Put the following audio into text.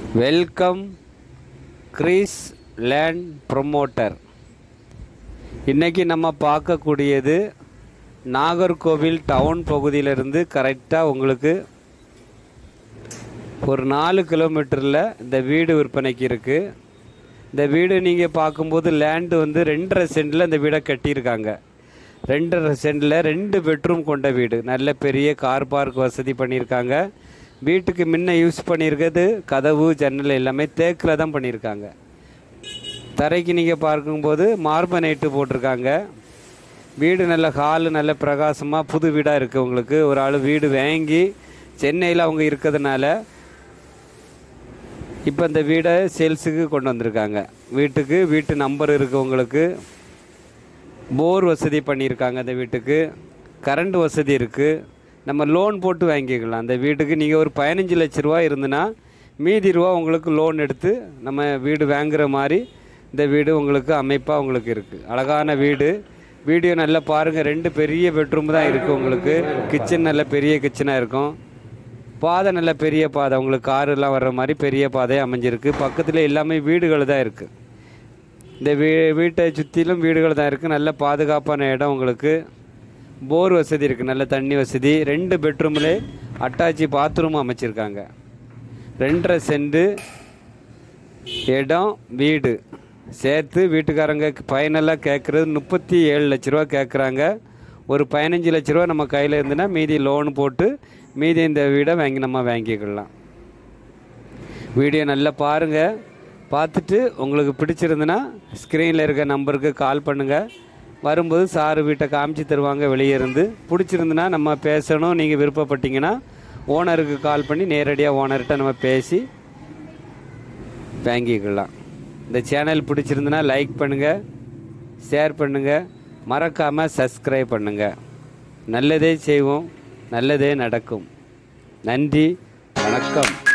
welcome Greece land promoter இன்றைக்கி நம்ம பார்க்கக்கூடியது நாகர்கோவில் டவுன் பகுதியிலிருந்து கரெக்டாக உங்களுக்கு ஒரு நாலு கிலோமீட்டரில் இந்த வீடு விற்பனைக்கு இருக்குது இந்த வீடு நீங்கள் பார்க்கும்போது லேண்டு வந்து ரெண்டரை சென்டில் இந்த வீடை கட்டியிருக்காங்க ரெண்டரை சென்டில் ரெண்டு பெட்ரூம் கொண்ட வீடு நல்ல பெரிய கார் பார்க் வசதி பண்ணியிருக்காங்க வீட்டுக்கு முன்ன யூஸ் பண்ணியிருக்கிறது கதவு ஜன்னல் எல்லாமே தேக்கில் தான் பண்ணியிருக்காங்க தரைக்கு நீங்கள் பார்க்கும்போது மார்பனைட்டு போட்டிருக்காங்க வீடு நல்ல ஹாலு நல்ல பிரகாசமாக புது வீடாக இருக்குது உங்களுக்கு ஒரு ஆள் வீடு வாங்கி சென்னையில் அவங்க இருக்கிறதுனால இப்போ இந்த வீடை சேல்ஸுக்கு கொண்டு வந்திருக்காங்க வீட்டுக்கு வீட்டு நம்பர் இருக்குது உங்களுக்கு போர் வசதி பண்ணியிருக்காங்க அந்த வீட்டுக்கு கரண்ட் வசதி இருக்குது நம்ம லோன் போட்டு வாங்கிக்கலாம் அந்த வீட்டுக்கு நீங்கள் ஒரு பதினஞ்சு லட்ச ரூபா இருந்துன்னா மீதி ரூபா உங்களுக்கு லோன் எடுத்து நம்ம வீடு வாங்குற மாதிரி இந்த வீடு உங்களுக்கு அமைப்பாக உங்களுக்கு இருக்குது அழகான வீடு வீடியோ நல்லா பாருங்கள் ரெண்டு பெரிய பெட்ரூம் தான் இருக்குது உங்களுக்கு கிச்சன் நல்ல பெரிய கிச்சனாக இருக்கும் பாதை நல்ல பெரிய பாதை உங்களுக்கு கார் எல்லாம் வர்ற மாதிரி பெரிய பாதையாக அமைஞ்சிருக்கு பக்கத்தில் எல்லாமே வீடுகள் தான் இருக்குது இந்த வீ வீட்டை சுற்றிலும் வீடுகள் தான் இருக்குது நல்ல பாதுகாப்பான இடம் உங்களுக்கு போர் வசதி இருக்குது நல்ல தண்ணி வசதி ரெண்டு பெட்ரூம்லே அட்டாச்சி பாத்ரூம் அமைச்சிருக்காங்க ரெண்டரை சென்ட் இடம் வீடு சேர்த்து வீட்டுக்காரங்க ஃபைனலாக கேட்குறது முப்பத்தி ஏழு லட்ச ரூபா கேட்குறாங்க ஒரு பதினஞ்சு லட்ச ரூபா நம்ம கையில் இருந்துன்னா மீதி லோன் போட்டு மீதி இந்த வீடை வாங்கி நம்ம வாங்கிக்கலாம் வீடியோ நல்லா பாருங்கள் பார்த்துட்டு உங்களுக்கு பிடிச்சிருந்துன்னா ஸ்க்ரீனில் இருக்க நம்பருக்கு கால் பண்ணுங்கள் வரும்போது சாரு வீட்டை காமிச்சு தருவாங்க வெளியே இருந்து பிடிச்சிருந்துன்னா நம்ம பேசணும் நீங்கள் விருப்பப்பட்டீங்கன்னா ஓனருக்கு கால் பண்ணி நேரடியாக ஓனர்கிட்ட நம்ம பேசி வாங்கிக்கலாம் இந்த சேனல் பிடிச்சிருந்துன்னா லைக் பண்ணுங்கள் ஷேர் பண்ணுங்கள் மறக்காமல் சப்ஸ்கிரைப் பண்ணுங்கள் நல்லதே செய்வோம் நல்லதே நடக்கும் நன்றி வணக்கம்